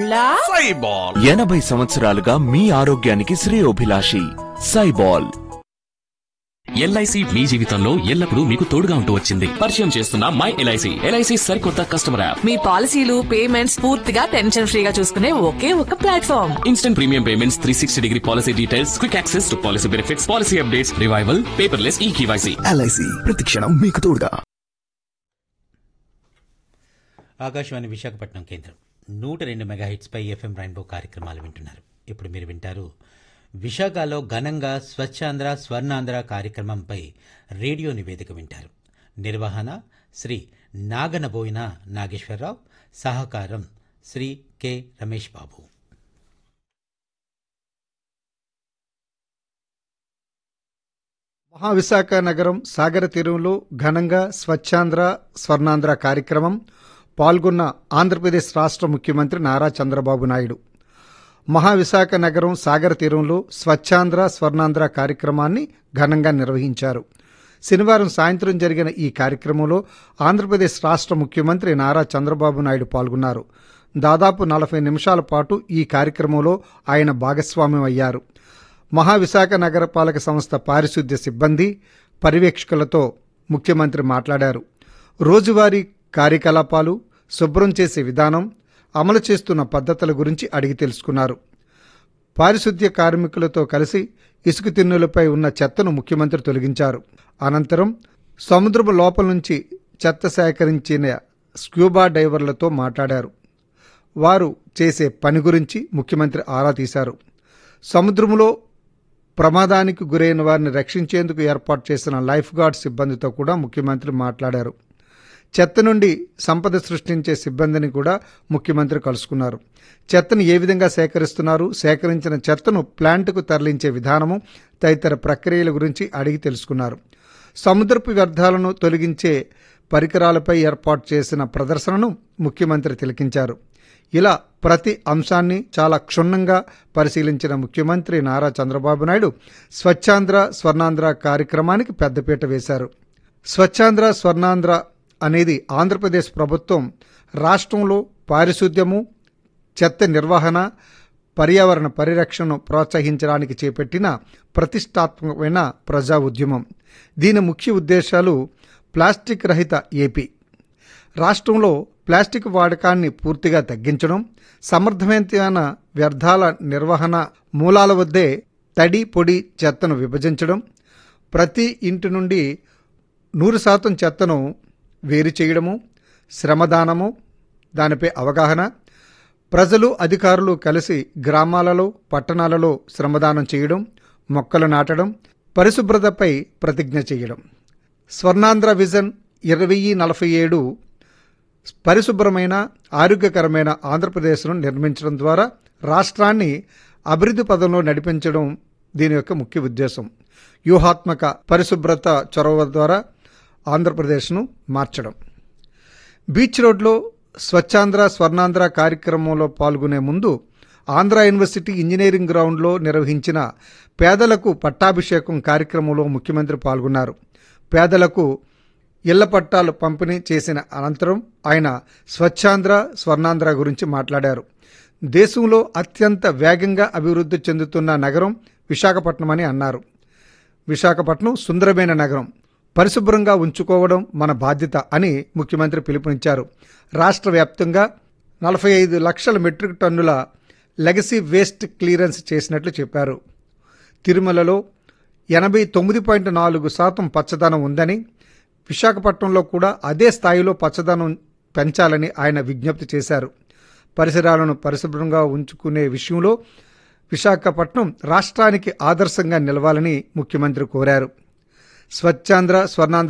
పండ్లా సైబాల్ ఎనభై సంవత్సరాలుగా మీ ఆరోగ్యానికి శ్రేయోభిలాషి సైబాల్ ఎల్ఐసి మీ జీవితంలో ఎల్లప్పుడూ మీకు తోడుగా ఉంటూ వచ్చింది పరిచయం చేస్తున్న మై ఎల్ఐసి ఎల్ఐసి సరికొత్త కస్టమర్ యాప్ మీ పాలసీలు పేమెంట్స్ పూర్తిగా టెన్షన్ ఫ్రీగా చూసుకునే ఒకే ఒక platform instant premium payments three sixty degree policy details quick access to policy benefits policy updates revival paperless e KYC LIC ప్రతిక్షణం మీకు తోడుగా ఆకాశవాణి విశాఖపట్నం కేంద్రం నూట రెండు మెగాహిట్స్పై ఎఫ్ఎం రైన్బో కార్యక్రమాలు వింటున్నారు ఇప్పుడు మీరు వింటారు విశాఖలో ఘనంగా స్వచ్ఛాంధ్ర స్వర్ణాంధ్ర కార్యక్రమంపై రేడియో నివేదిక వింటారు నిర్వహణ శ్రీ నాగనబోయిన నాగేశ్వరరావు సహకారం శ్రీ కె రమేష్ బాబు మహావిశాఖ నగరం సాగర తీరంలో ఘనంగా స్వచ్ఛాంధ్ర స్వర్ణాంధ్ర కార్యక్రమం పాల్గొన్న ఆంధ్రప్రదేశ్ రాష్ట్ర ముఖ్యమంత్రి నారా చంద్రబాబు నాయుడు మహావిశాఖ నగరం సాగర తీరంలో స్వచ్ఛాంధ్ర స్వర్ణాంధ్ర కార్యక్రమాన్ని ఘనంగా నిర్వహించారు శనివారం సాయంత్రం జరిగిన ఈ కార్యక్రమంలో ఆంధ్రప్రదేశ్ రాష్ట్ర ముఖ్యమంత్రి నారా చంద్రబాబు నాయుడు పాల్గొన్నారు దాదాపు నలభై నిమిషాల పాటు ఈ కార్యక్రమంలో ఆయన భాగస్వామ్యం అయ్యారు మహావిశాఖ నగరపాలక సంస్థ పారిశుద్ధ్య సిబ్బంది పర్యవేక్షకులతో ముఖ్యమంత్రి మాట్లాడారు రోజువారీ కార్యకలాపాలు శుభ్రం చేసే విధానం అమలు చేస్తున్న పద్ధతుల గురించి అడిగి తెలుసుకున్నారు పారిశుద్ధ్య కార్మికులతో కలిసి ఇసుక తిన్నులపై ఉన్న చెత్తను ముఖ్యమంత్రి తొలగించారు అనంతరం సముద్రపు లోపల నుంచి చెత్త సేకరించిన స్క్యూబా డైవర్లతో మాట్లాడారు వారు చేసే పని గురించి ముఖ్యమంత్రి ఆరా తీశారు సముద్రంలో ప్రమాదానికి గురైన వారిని రక్షించేందుకు ఏర్పాటు చేసిన లైఫ్ గార్డ్ సిబ్బందితో కూడా ముఖ్యమంత్రి మాట్లాడారు చెత్త నుండి సంపద సృష్టించే సిబ్బందిని కూడా ముఖ్యమంత్రి కలుసుకున్నారు చెత్తను ఏ విధంగా సేకరిస్తున్నారు సేకరించిన చెత్తను ప్లాంట్కు తరలించే విధానము తదితర ప్రక్రియల గురించి అడిగి తెలుసుకున్నారు సముద్రపు వ్యర్థాలను తొలగించే పరికరాలపై ఏర్పాటు చేసిన ప్రదర్శనను ముఖ్యమంత్రి తిలకించారు ఇలా ప్రతి అంశాన్ని చాలా క్షుణ్ణంగా పరిశీలించిన ముఖ్యమంత్రి నారా చంద్రబాబు నాయుడు స్వచ్ఛాంధ్ర స్వర్ణాంధ్ర కార్యక్రమానికి పెద్దపీట వేశారు స్వచ్ఛాంధ్ర స్వర్ణాంధ్ర అనేది ఆంధ్రప్రదేశ్ ప్రభుత్వం రాష్ట్రంలో పారిశుద్ధ్యము చెత్త నిర్వహణ పర్యావరణ పరిరక్షణను ప్రోత్సహించడానికి చేపట్టిన ప్రతిష్టాత్మకమైన ప్రజా ఉద్యమం దీని ముఖ్య ఉద్దేశాలు ప్లాస్టిక్ రహిత ఏపీ రాష్ట్రంలో ప్లాస్టిక్ వాడకాన్ని పూర్తిగా తగ్గించడం సమర్థవంతమైన వ్యర్థాల నిర్వహణ మూలాల వద్దే తడి పొడి చెత్తను విభజించడం ప్రతి ఇంటి నుండి నూరు శాతం చెత్తను వేరు చేయడము శ్రమదానము దానిపై అవగాహన ప్రజలు అధికారులు కలిసి గ్రామాలలో పట్టణాలలో శ్రమదానం చేయడం మొక్కలు నాటడం పరిశుభ్రతపై ప్రతిజ్ఞ చేయడం స్వర్ణాంధ్ర విజన్ ఇరవై నలభై ఏడు పరిశుభ్రమైన ఆరోగ్యకరమైన ఆంధ్రప్రదేశ్ను నిర్మించడం ద్వారా రాష్ట్రాన్ని అభివృద్ధి పదంలో నడిపించడం దీని యొక్క ముఖ్య ఉద్దేశం వ్యూహాత్మక పరిశుభ్రత చొరవ ద్వారా ఆంధ్రప్రదేశ్ను మార్చడం బీచ్ రోడ్లో స్వచ్ఛాంధ్ర స్వర్ణాంధ్ర కార్యక్రమంలో పాల్గొనే ముందు ఆంధ్ర యూనివర్సిటీ ఇంజనీరింగ్ గ్రౌండ్లో నిర్వహించిన పేదలకు పట్టాభిషేకం కార్యక్రమంలో ముఖ్యమంత్రి పాల్గొన్నారు పేదలకు ఇళ్ల పట్టాలు పంపిణీ చేసిన అనంతరం ఆయన స్వచ్ఛాంధ్ర స్వర్ణాంధ్ర గురించి మాట్లాడారు దేశంలో అత్యంత వేగంగా అభివృద్ధి చెందుతున్న నగరం విశాఖపట్నం అని అన్నారు విశాఖపట్నం సుందరమైన నగరం పరిశుభ్రంగా ఉంచుకోవడం మన బాధ్యత అని ముఖ్యమంత్రి పిలుపునిచ్చారు రాష్ట్ర వ్యాప్తంగా నలభై ఐదు లక్షల మెట్రిక్ టన్నుల లెగసీ వేస్ట్ క్లియరెన్స్ చేసినట్లు చెప్పారు తిరుమలలో ఎనభై తొమ్మిది పాయింట్ నాలుగు శాతం పచ్చదనం ఉందని విశాఖపట్నంలో కూడా అదే స్థాయిలో పచ్చదనం పెంచాలని ఆయన విజ్ఞప్తి చేశారు పరిసరాలను పరిశుభ్రంగా ఉంచుకునే విషయంలో విశాఖపట్నం రాష్ట్రానికి ఆదర్శంగా నిలవాలని ముఖ్యమంత్రి కోరారు స్వచ్ఛాంధ్ర స్వర్ణాంధ్ర